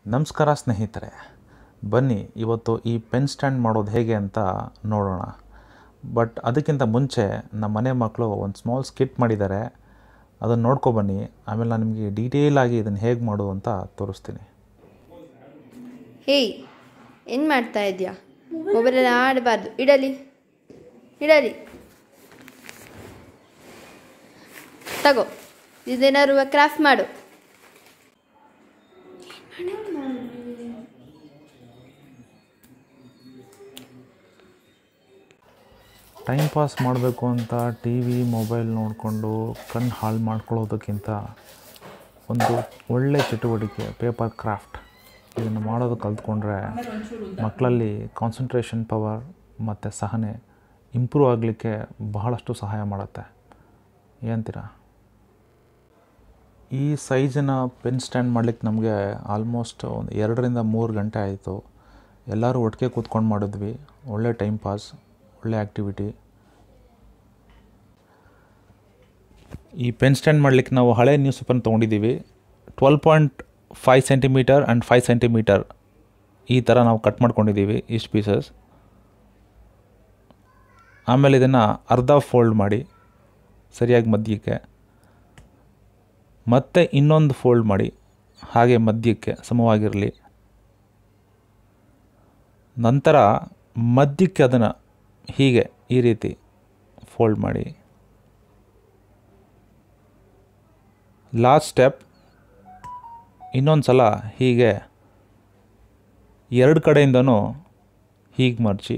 ನಮಸ್ಕಾರ ಸ್ನೇಹಿತರೆ ಬನ್ನಿ ಇವತ್ತು ಈ ಪೆನ್ ಸ್ಟ್ಯಾಂಡ್ ಮಾಡೋದು ಹೇಗೆ ಅಂತ ನೋಡೋಣ ಬಟ್ ಅದಕ್ಕಿಂತ ಮುಂಚೆ ನಮ್ಮ ಮನೆ ಮಕ್ಕಳು ಒಂದು ಸ್ಮಾಲ್ ಸ್ಕಿಟ್ ಮಾಡಿದ್ದಾರೆ ಅದನ್ನು ನೋಡ್ಕೊಬನ್ನಿ ಆಮೇಲೆ ನಾನು ನಿಮಗೆ ಡೀಟೇಲ್ ಆಗಿ ಇದನ್ನು ಹೇಗೆ ಮಾಡೋದು ಅಂತ ತೋರಿಸ್ತೀನಿ ಹೇಯ್ ಏನು ಮಾಡ್ತಾ ಇದೆಯಾ ಮೊಬೈಲೆಲ್ಲ ಆಡಬಾರ್ದು ಇಡಲಿ ಇಡಲಿ ತಗೋ ಇದೇನಾದ್ರು ಕ್ರಾಫ್ಟ್ ಮಾಡು ಟೈಮ್ ಪಾಸ್ ಮಾಡಬೇಕು ಅಂತ ಟಿ ವಿ ಮೊಬೈಲ್ ನೋಡಿಕೊಂಡು ಕಣ್ಣು ಹಾಳು ಮಾಡ್ಕೊಳ್ಳೋದಕ್ಕಿಂತ ಒಂದು ಒಳ್ಳೆ ಚಟುವಟಿಕೆ ಪೇಪರ್ ಕ್ರಾಫ್ಟ್ ಇದನ್ನು ಮಾಡೋದು ಕಲ್ತ್ಕೊಂಡ್ರೆ ಮಕ್ಕಳಲ್ಲಿ ಕಾನ್ಸಂಟ್ರೇಷನ್ ಪವರ್ ಮತ್ತು ಸಹನೆ ಇಂಪ್ರೂವ್ ಆಗಲಿಕ್ಕೆ ಬಹಳಷ್ಟು ಸಹಾಯ ಮಾಡುತ್ತೆ ಏನಂತೀರಾ ಈ ಸೈಜಿನ ಪೆನ್ ಸ್ಟ್ಯಾಂಡ್ ಮಾಡಲಿಕ್ಕೆ ನಮಗೆ ಆಲ್ಮೋಸ್ಟ್ ಒಂದು ಎರಡರಿಂದ ಮೂರು ಗಂಟೆ ಆಯಿತು ಎಲ್ಲರೂ ಒಟ್ಟಿಗೆ ಕೂತ್ಕೊಂಡು ಮಾಡಿದ್ವಿ ಒಳ್ಳೆ ಟೈಮ್ ಪಾಸ್ ಒಳ್ಳೆ ಆ್ಯಕ್ಟಿವಿಟಿ ಈ ಪೆನ್ ಸ್ಟ್ಯಾಂಡ್ ಮಾಡಲಿಕ್ಕೆ ನಾವು ಹಳೆ ನ್ಯೂಸ್ ಪೇಪರ್ನ ತೊಗೊಂಡಿದ್ದೀವಿ twelve point five centimetre and five centimetre ಈ ಥರ ನಾವು ಕಟ್ ಮಾಡ್ಕೊಂಡಿದ್ದೀವಿ ಇಷ್ಟು ಪೀಸಸ್ ಆಮೇಲೆ ಇದನ್ನು ಅರ್ಧ ಫೋಲ್ಡ್ ಮಾಡಿ ಸರಿಯಾಗಿ ಮಧ್ಯಕ್ಕೆ ಮತ್ತೆ ಇನ್ನೊಂದು ಫೋಲ್ಡ್ ಮಾಡಿ ಹಾಗೆ ಮಧ್ಯಕ್ಕೆ ಸಮವಾಗಿರಲಿ ನಂತರ ಮಧ್ಯಕ್ಕೆ ಅದನ್ನು ಹೀಗೆ ಈ ರೀತಿ ಫೋಲ್ಡ್ ಮಾಡಿ ಲಾಸ್ಟ್ ಸ್ಟೆಪ್ ಇನ್ನೊಂದು ಸಲ ಹೀಗೆ ಎರಡು ಕಡೆಯಿಂದನೂ ಹೀಗೆ ಮರ್ಚಿ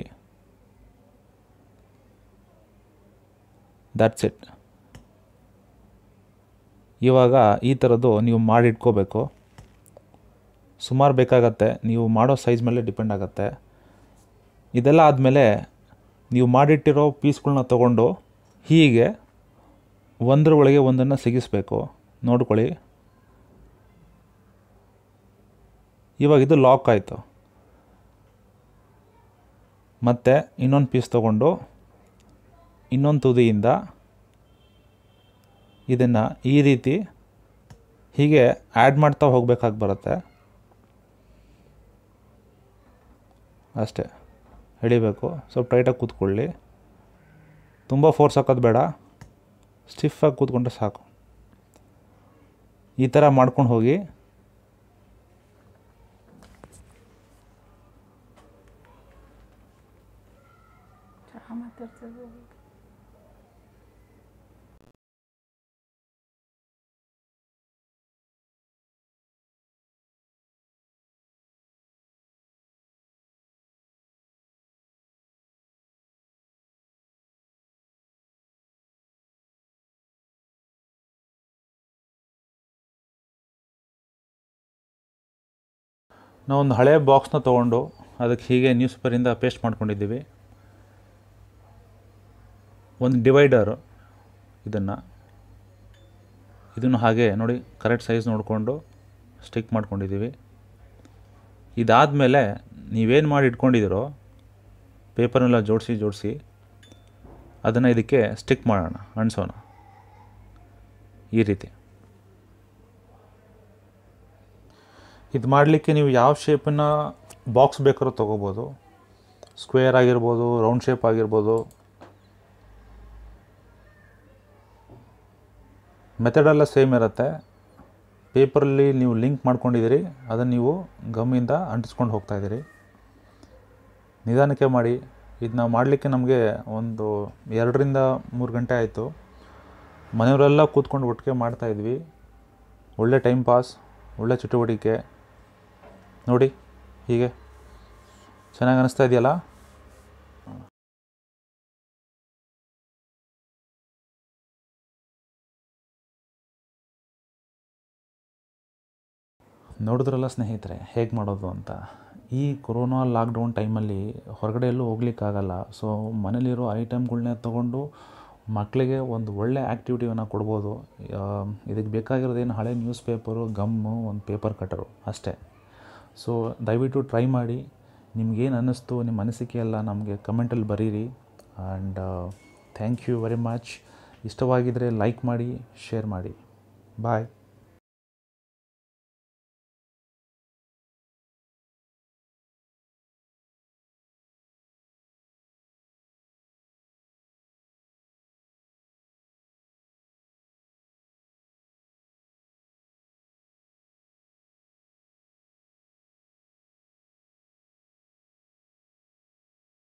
ದಟ್ಸ್ ಇಟ್ ಇವಾಗ ಈ ಥರದ್ದು ನೀವು ಮಾಡಿಟ್ಕೋಬೇಕು ಸುಮಾರು ಬೇಕಾಗತ್ತೆ ನೀವು ಮಾಡೋ ಸೈಜ್ ಮೇಲೆ ಡಿಪೆಂಡ್ ಆಗುತ್ತೆ ಇದೆಲ್ಲ ಆದಮೇಲೆ ನೀವು ಮಾಡಿಟ್ಟಿರೋ ಪೀಸ್ಗಳನ್ನ ತೊಗೊಂಡು ಹೀಗೆ ಒಂದರ ಒಳಗೆ ಒಂದನ್ನು ಸಿಗಿಸ್ಬೇಕು ನೋಡ್ಕೊಳ್ಳಿ ಇವಾಗ ಇದು ಲಾಕ್ ಆಯಿತು ಮತ್ತು ಇನ್ನೊಂದು ಪೀಸ್ ತೊಗೊಂಡು ಇನ್ನೊಂದು ತುದಿಯಿಂದ ಇದನ್ನು ಈ ರೀತಿ ಹೀಗೆ ಆ್ಯಡ್ ಮಾಡ್ತಾ ಹೋಗಬೇಕಾಗಿ ಬರುತ್ತೆ ಅಷ್ಟೇ ಹಿಡಿಬೇಕು ಸ್ವಲ್ಪ ಟೈಟಾಗಿ ಕೂತ್ಕೊಳ್ಳಿ ತುಂಬ ಫೋರ್ಸ್ ಹಾಕೋದು ಬೇಡ ಸ್ಟಿಫಾಗಿ ಕೂತ್ಕೊಂಡ್ರೆ ಸಾಕು ಈ ಥರ ಮಾಡ್ಕೊಂಡು ಹೋಗಿ ನಾವೊಂದು ಹಳೆ ಬಾಕ್ಸ್ನ ತೊಗೊಂಡು ಅದಕ್ಕೆ ಹೀಗೆ ನ್ಯೂಸ್ ಪೇಪರಿಂದ ಪೇಸ್ಟ್ ಮಾಡ್ಕೊಂಡಿದ್ದೀವಿ ಒಂದು ಡಿವೈಡರು ಇದನ್ನು ಇದನ್ನು ಹಾಗೆ ನೋಡಿ ಕರೆಕ್ಟ್ ಸೈಜ್ ನೋಡಿಕೊಂಡು ಸ್ಟಿಕ್ ಮಾಡ್ಕೊಂಡಿದ್ದೀವಿ ಇದಾದಮೇಲೆ ನೀವೇನು ಮಾಡಿ ಇಟ್ಕೊಂಡಿದ್ದೀರೋ ಪೇಪರ್ನೆಲ್ಲ ಜೋಡಿಸಿ ಜೋಡಿಸಿ ಅದನ್ನು ಇದಕ್ಕೆ ಸ್ಟಿಕ್ ಮಾಡೋಣ ಅಂಟಿಸೋಣ ಈ ರೀತಿ ಇದು ಮಾಡಲಿಕ್ಕೆ ನೀವು ಯಾವ ಶೇಪನ್ನ ಬಾಕ್ಸ್ ಬೇಕಾದ್ರೂ ತೊಗೋಬೋದು ಸ್ಕ್ವೇರ್ ಆಗಿರ್ಬೋದು ರೌಂಡ್ ಶೇಪ್ ಆಗಿರ್ಬೋದು ಮೆಥಡೆಲ್ಲ ಸೇಮ್ ಇರುತ್ತೆ ಪೇಪರಲ್ಲಿ ನೀವು ಲಿಂಕ್ ಮಾಡ್ಕೊಂಡಿದ್ದೀರಿ ಅದನ್ನು ನೀವು ಗಮ್ಮಿಂದ ಅಂಟಿಸ್ಕೊಂಡು ಹೋಗ್ತಾಯಿದ್ದೀರಿ ನಿಧಾನಕ್ಕೆ ಮಾಡಿ ಇದನ್ನ ಮಾಡಲಿಕ್ಕೆ ನಮಗೆ ಒಂದು ಎರಡರಿಂದ ಮೂರು ಗಂಟೆ ಆಯಿತು ಮನೆಯವರೆಲ್ಲ ಕೂತ್ಕೊಂಡು ಒಟ್ಟಿಗೆ ಮಾಡ್ತಾಯಿದ್ವಿ ಒಳ್ಳೆ ಟೈಮ್ ಪಾಸ್ ಒಳ್ಳೆ ಚಟುವಟಿಕೆ ನೋಡಿ ಹೀಗೆ ಚೆನ್ನಾಗಿ ಅನಿಸ್ತಾ ಇದೆಯಲ್ಲ ನೋಡಿದ್ರಲ್ಲ ಸ್ನೇಹಿತರೆ ಹೇಗೆ ಮಾಡೋದು ಅಂತ ಈ ಕೊರೋನಾ ಲಾಕ್ಡೌನ್ ಟೈಮಲ್ಲಿ ಹೊರಗಡೆ ಎಲ್ಲೂ ಹೋಗ್ಲಿಕ್ಕಾಗಲ್ಲ ಸೊ ಮನೇಲಿರೋ ಐಟಮ್ಗಳ್ನೇ ತೊಗೊಂಡು ಮಕ್ಕಳಿಗೆ ಒಂದು ಒಳ್ಳೆ ಆ್ಯಕ್ಟಿವಿಟಿಯನ್ನು ಕೊಡ್ಬೋದು ಇದಕ್ಕೆ ಬೇಕಾಗಿರೋದೇನು ಹಳೆ ನ್ಯೂಸ್ ಪೇಪರು ಗಮ್ಮು ಒಂದು ಪೇಪರ್ ಕಟ್ಟರು ಅಷ್ಟೇ ಸೊ ದಯವಿಟ್ಟು ಟ್ರೈ ಮಾಡಿ ನಿಮ್ಗೇನು ಅನ್ನಿಸ್ತು ನಿಮ್ಮ ಅನಿಸಿಕೆ ಎಲ್ಲ ನಮಗೆ ಕಮೆಂಟಲ್ಲಿ ಬರೀರಿ and thank you very much ಇಷ್ಟವಾಗಿದ್ದರೆ ಲೈಕ್ ಮಾಡಿ ಶೇರ್ ಮಾಡಿ ಬಾಯ್